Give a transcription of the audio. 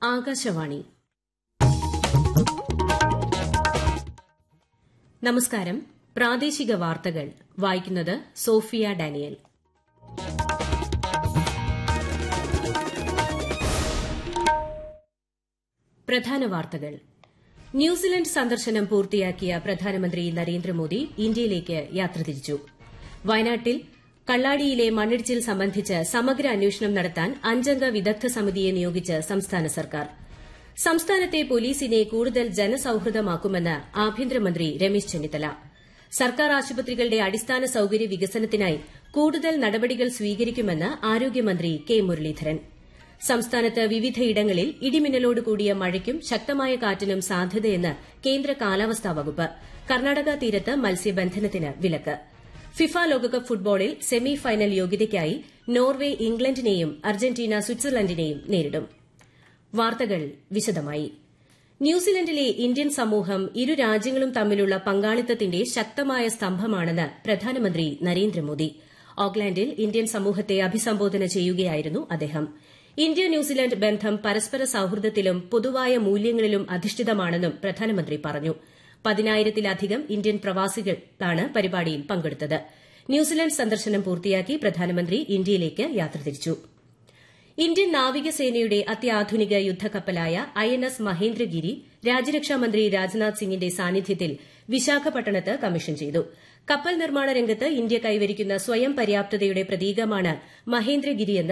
ആകാശവാണി നമസ്കാരം പ്രാദേശിക വാർത്തകൾ വായിക്കുന്നത് സോഫിയ ഡാനിയൽ പ്രധാന വാർത്തകൾ ന്യൂസിലൻഡ് സന്ദർശനം പൂർത്തിയാക്കിയ പ്രധാനമന്ത്രി നരേന്ദ്രമോദി ഇന്ത്യയിലേക്ക് യാത്ര തിരിച്ചു വയനാട്ടിൽ കള്ളാടിയിലെ മണ്ണിടിച്ചിൽ സംബന്ധിച്ച് സമഗ്ര അന്വേഷണം നടത്താൻ അഞ്ചംഗ വിദഗ്ധ സമിതിയെ നിയോഗിച്ച് സംസ്ഥാന സർക്കാർ സംസ്ഥാനത്തെ പോലീസിനെ കൂടുതൽ ജനസൌഹൃദമാക്കുമെന്ന് ആഭ്യന്തരമന്ത്രി രമേശ് ചെന്നിത്തല സർക്കാർ ആശുപത്രികളുടെ അടിസ്ഥാന സൌകര്യ വികസനത്തിനായി കൂടുതൽ നടപടികൾ സ്വീകരിക്കുമെന്ന് ആരോഗ്യമന്ത്രി കെ മുരളീധരൻ സംസ്ഥാനത്ത് വിവിധയിടങ്ങളിൽ ഇടിമിന്നലോട് കൂടിയ മഴയ്ക്കും ശക്തമായ കാറ്റിനും സാധ്യതയെന്ന് കേന്ദ്ര കാലാവസ്ഥാ വകുപ്പ് കർണാടക തീരത്ത് മത്സ്യബന്ധനത്തിന് വിലക്ക് ഫിഫ ലോകകപ്പ് ഫുട്ബോളിൽ സെമി ഫൈനൽ യോഗ്യതയ്ക്കായി നോർവെ ഇംഗ്ലണ്ടിനെയും അർജന്റീന സ്വിറ്റ്സർലൻഡിനെയും നേരിടും വാർത്തകൾ വിശദമായി ന്യൂസിലൻഡിലെ ഇന്ത്യൻ സമൂഹം ഇരു രാജ്യങ്ങളും തമ്മിലുള്ള പങ്കാളിത്തത്തിന്റെ ശക്തമായ സ്തംഭമാണെന്ന് പ്രധാനമന്ത്രി നരേന്ദ്രമോദി ഓക്ലാൻഡിൽ ഇന്ത്യൻ സമൂഹത്തെ അഭിസംബോധന ചെയ്യുകയായിരുന്നു അദ്ദേഹം ഇന്ത്യ ന്യൂസിലൻഡ് ബന്ധം പരസ്പര സൌഹൃദത്തിലും പൊതുവായ മൂല്യങ്ങളിലും അധിഷ്ഠിതമാണെന്നും പ്രധാനമന്ത്രി പറഞ്ഞു പതിനായിരത്തിലധികം ഇന്ത്യൻ പ്രവാസികളാണ് പരിപാടിയിൽ പങ്കെടുത്തത് ന്യൂസിലൻഡ് സന്ദർശനം പൂർത്തിയാക്കി പ്രധാനമന്ത്രി ഇന്ത്യയിലേക്ക് യാത്ര തിരിച്ചു ഇന്ത്യൻ നാവികസേനയുടെ അത്യാധുനിക യുദ്ധക്കപ്പലായ ഐ എൻ എസ് മഹേന്ദ്രഗിരി രാജ്യരക്ഷാമന്ത്രി രാജ്നാഥ് സിംഗിന്റെ സാന്നിധ്യത്തിൽ വിശാഖപട്ടണത്ത് കമ്മീഷൻ ചെയ്തു കപ്പൽ നിർമ്മാണ രംഗത്ത് ഇന്ത്യ കൈവരിക്കുന്ന സ്വയം പര്യാപ്തതയുടെ പ്രതീകമാണ് മഹേന്ദ്രഗിരിയെന്ന്